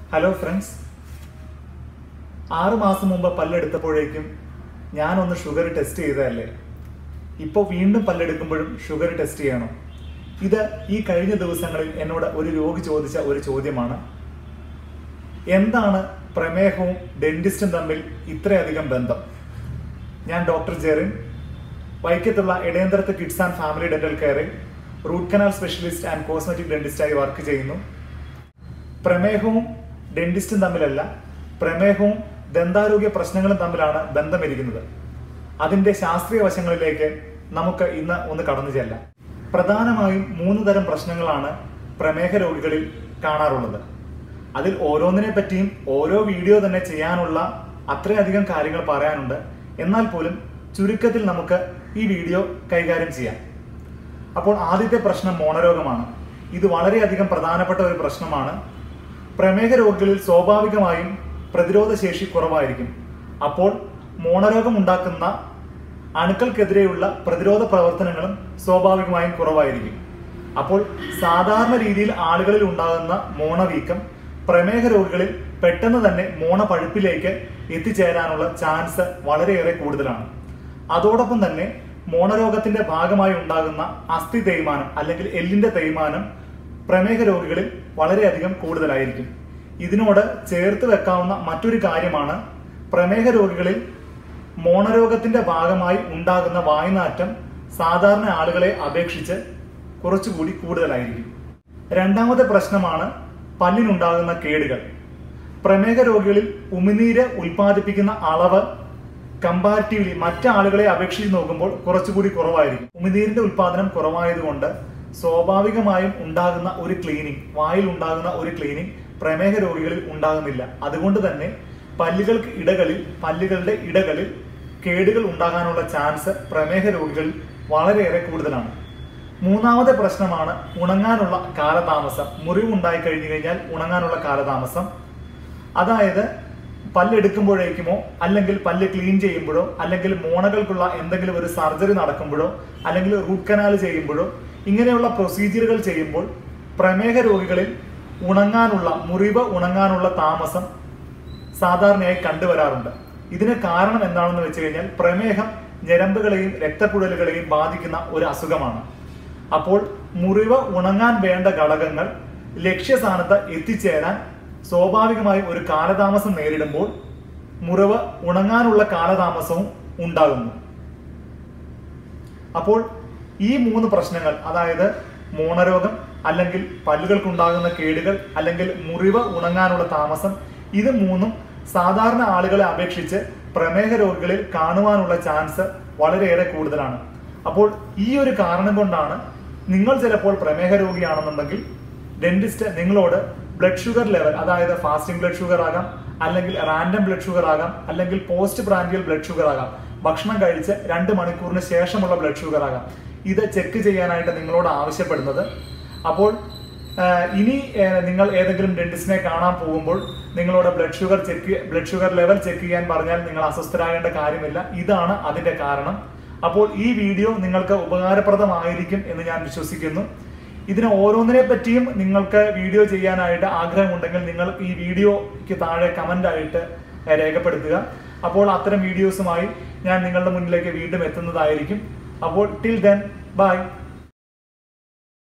hello friends ആറ് മാസം മുമ്പ് പല്ലെടുത്തപ്പോഴേക്കും ഞാനൊന്ന് ഷുഗർ ടെസ്റ്റ് ചെയ്തതല്ലേ ഇപ്പോൾ വീണ്ടും പല്ലെടുക്കുമ്പോഴും ഷുഗർ ടെസ്റ്റ് ചെയ്യണം ഇത് ഈ കഴിഞ്ഞ ദിവസങ്ങളിൽ എന്നോട് ഒരു രോഗി ചോദിച്ച ഒരു ചോദ്യമാണ് എന്താണ് പ്രമേഹവും ഡെന്റിസ്റ്റും തമ്മിൽ ഇത്രയധികം ബന്ധം ഞാൻ ഡോക്ടർ ജെറിൻ വൈക്കത്തുള്ള ഇടയന്തരത്ത് കിഡ്സ് ആൻഡ് ഫാമിലി ഡെന്റൽ കെയറിൽ root canal specialist and cosmetic ഡെന്റിസ്റ്റായി വർക്ക് ചെയ്യുന്നു പ്രമേഹവും ഡെന്റിസ്റ്റും തമ്മിലല്ല പ്രമേഹവും ദന്താരോഗ്യ പ്രശ്നങ്ങളും തമ്മിലാണ് ബന്ധമിരിക്കുന്നത് അതിന്റെ ശാസ്ത്രീയ വശങ്ങളിലേക്ക് നമുക്ക് ഇന്ന് ഒന്ന് കടന്നു ചെല്ലാം പ്രധാനമായും മൂന്ന് തരം പ്രശ്നങ്ങളാണ് പ്രമേഹ രോഗികളിൽ കാണാറുള്ളത് അതിൽ ഓരോന്നിനെ പറ്റിയും ഓരോ വീഡിയോ തന്നെ ചെയ്യാനുള്ള അത്രയധികം കാര്യങ്ങൾ പറയാനുണ്ട് എന്നാൽ പോലും ചുരുക്കത്തിൽ നമുക്ക് ഈ വീഡിയോ കൈകാര്യം ചെയ്യാം അപ്പോൾ ആദ്യത്തെ പ്രശ്നം മോണരോഗമാണ് ഇത് വളരെയധികം പ്രധാനപ്പെട്ട ഒരു പ്രശ്നമാണ് പ്രമേഹ രോഗികളിൽ സ്വാഭാവികമായും പ്രതിരോധ ശേഷി കുറവായിരിക്കും അപ്പോൾ മോണരോഗം ഉണ്ടാക്കുന്ന അണുക്കൾക്കെതിരെയുള്ള പ്രതിരോധ പ്രവർത്തനങ്ങളും സ്വാഭാവികമായും കുറവായിരിക്കും അപ്പോൾ സാധാരണ രീതിയിൽ ആളുകളിൽ ഉണ്ടാകുന്ന മോണവീക്കം പ്രമേഹ രോഗികളിൽ പെട്ടെന്ന് തന്നെ മോണ പഴുപ്പിലേക്ക് എത്തിച്ചേരാനുള്ള ചാൻസ് വളരെയേറെ കൂടുതലാണ് അതോടൊപ്പം തന്നെ മോണരോഗത്തിന്റെ ഭാഗമായി ഉണ്ടാകുന്ന അസ്ഥി തേയ്മാനം അല്ലെങ്കിൽ എല്ലിന്റെ തേയ്മാനം പ്രമേഹ രോഗികളിൽ വളരെയധികം കൂടുതലായിരിക്കും ഇതിനോട് ചേർത്ത് വെക്കാവുന്ന മറ്റൊരു കാര്യമാണ് പ്രമേഹ രോഗികളിൽ മോണരോഗത്തിന്റെ ഭാഗമായി ഉണ്ടാകുന്ന വായ്നാറ്റം സാധാരണ ആളുകളെ അപേക്ഷിച്ച് കുറച്ചുകൂടി കൂടുതലായിരിക്കും രണ്ടാമത്തെ പ്രശ്നമാണ് പല്ലിനുണ്ടാകുന്ന കേടുകൾ പ്രമേഹ രോഗികളിൽ ഉമിനീര് ഉൽപ്പാദിപ്പിക്കുന്ന അളവ് കമ്പാരിറ്റീവ്ലി മറ്റ് ആളുകളെ അപേക്ഷിച്ച് നോക്കുമ്പോൾ കുറച്ചുകൂടി കുറവായിരിക്കും ഉമിനീരിന്റെ ഉൽപാദനം കുറവായതുകൊണ്ട് സ്വാഭാവികമായും ഉണ്ടാകുന്ന ഒരു ക്ലീനിങ് വായിൽ ഉണ്ടാകുന്ന ഒരു ക്ലീനിങ് പ്രമേഹ രോഗികളിൽ ഉണ്ടാകുന്നില്ല അതുകൊണ്ട് തന്നെ പല്ലുകൾക്ക് ഇടകളിൽ പല്ലുകളുടെ ഇടകളിൽ കേടുകൾ ഉണ്ടാകാനുള്ള ചാൻസ് പ്രമേഹ രോഗികളിൽ വളരെയേറെ കൂടുതലാണ് മൂന്നാമത്തെ പ്രശ്നമാണ് ഉണങ്ങാനുള്ള കാലതാമസം മുറിവ് ഉണ്ടായി കഴിഞ്ഞു കഴിഞ്ഞാൽ ഉണങ്ങാനുള്ള കാലതാമസം അതായത് പല്ലെടുക്കുമ്പോഴേക്കുമോ അല്ലെങ്കിൽ പല്ല് ക്ലീൻ ചെയ്യുമ്പോഴോ അല്ലെങ്കിൽ മോണകൾക്കുള്ള എന്തെങ്കിലും ഒരു സർജറി നടക്കുമ്പോഴോ അല്ലെങ്കിൽ റൂട്ട് കനാൽ ചെയ്യുമ്പോഴോ ഇങ്ങനെയുള്ള പ്രൊസീജിയറുകൾ ചെയ്യുമ്പോൾ പ്രമേഹ രോഗികളിൽ ഉണങ്ങാനുള്ള മുറിവ് ഉണങ്ങാനുള്ള താമസം സാധാരണയായി കണ്ടുവരാറുണ്ട് ഇതിന് കാരണം എന്താണെന്ന് വെച്ച് കഴിഞ്ഞാൽ പ്രമേഹം ഞരമ്പുകളെയും രക്തക്കുഴലുകളെയും ബാധിക്കുന്ന ഒരു അസുഖമാണ് അപ്പോൾ മുറിവ് ഉണങ്ങാൻ വേണ്ട ഘടകങ്ങൾ ലക്ഷ്യസ്ഥാനത്ത് എത്തിച്ചേരാൻ സ്വാഭാവികമായും ഒരു കാലതാമസം നേരിടുമ്പോൾ മുറിവ് ഉണങ്ങാനുള്ള കാലതാമസവും ഉണ്ടാകുന്നു അപ്പോൾ ഈ മൂന്ന് പ്രശ്നങ്ങൾ അതായത് മോണരോഗം അല്ലെങ്കിൽ പല്ലുകൾക്കുണ്ടാകുന്ന കേടുകൾ അല്ലെങ്കിൽ മുറിവ് ഉണങ്ങാനുള്ള താമസം ഇത് മൂന്നും സാധാരണ ആളുകളെ അപേക്ഷിച്ച് പ്രമേഹ രോഗികളിൽ കാണുവാനുള്ള ചാൻസ് വളരെയേറെ കൂടുതലാണ് അപ്പോൾ ഈ ഒരു കാരണം കൊണ്ടാണ് നിങ്ങൾ ചിലപ്പോൾ പ്രമേഹ രോഗിയാണെന്നുണ്ടെങ്കിൽ ഡെന്റിസ്റ്റ് നിങ്ങളോട് ബ്ലഡ് ഷുഗർ ലെവൽ അതായത് ഫാസ്റ്റിംഗ് ബ്ലഡ് ഷുഗർ ആകാം അല്ലെങ്കിൽ റാൻഡം ബ്ലഡ് ഷുഗർ ആകാം അല്ലെങ്കിൽ പോസ്റ്റ് പ്രാൻഡിയൽ ബ്ലഡ് ഷുഗർ ആകാം ഭക്ഷണം കഴിച്ച് രണ്ട് മണിക്കൂറിന് ശേഷമുള്ള ബ്ലഡ് ഷുഗർ ആകാം ഇത് ചെക്ക് ചെയ്യാനായിട്ട് നിങ്ങളോട് ആവശ്യപ്പെടുന്നത് അപ്പോൾ ആഹ്, ഇനി ഏഹ്, നിങ്ങൾ ഏതെങ്കിലും ഡെന്റിസ്റ്റിനെ കാണാൻ പോകുമ്പോൾ നിങ്ങളോട് blood sugar check blood sugar level check ചെയ്യാൻ പറഞ്ഞാൽ നിങ്ങൾ അസ്വസ്ഥരാകേണ്ട കാര്യമില്ല ഇതാണ് അതിന്റെ കാരണം അപ്പോൾ ഈ വീഡിയോ നിങ്ങൾക്ക് ഉപകാരപ്രദമായിരിക്കും എന്ന് ഞാൻ വിശ്വസിക്കുന്നു ഇതിന് ഓരോന്നിനെ പറ്റിയും നിങ്ങൾക്ക് വീഡിയോ ചെയ്യാനായിട്ട് ആഗ്രഹമുണ്ടെങ്കിൽ നിങ്ങൾ ഈ വീഡിയോയ്ക്ക് താഴെ കമന്റ് ആയിട്ട് ഏഹ്, രേഖപ്പെടുത്തുക അപ്പോൾ അത്തരം വീഡിയോസുമായി ഞാൻ നിങ്ങളുടെ മുന്നിലേക്ക് വീണ്ടും എത്തുന്നതായിരിക്കും അപ്പോൾ ടിൽ ദെൻ ബൈ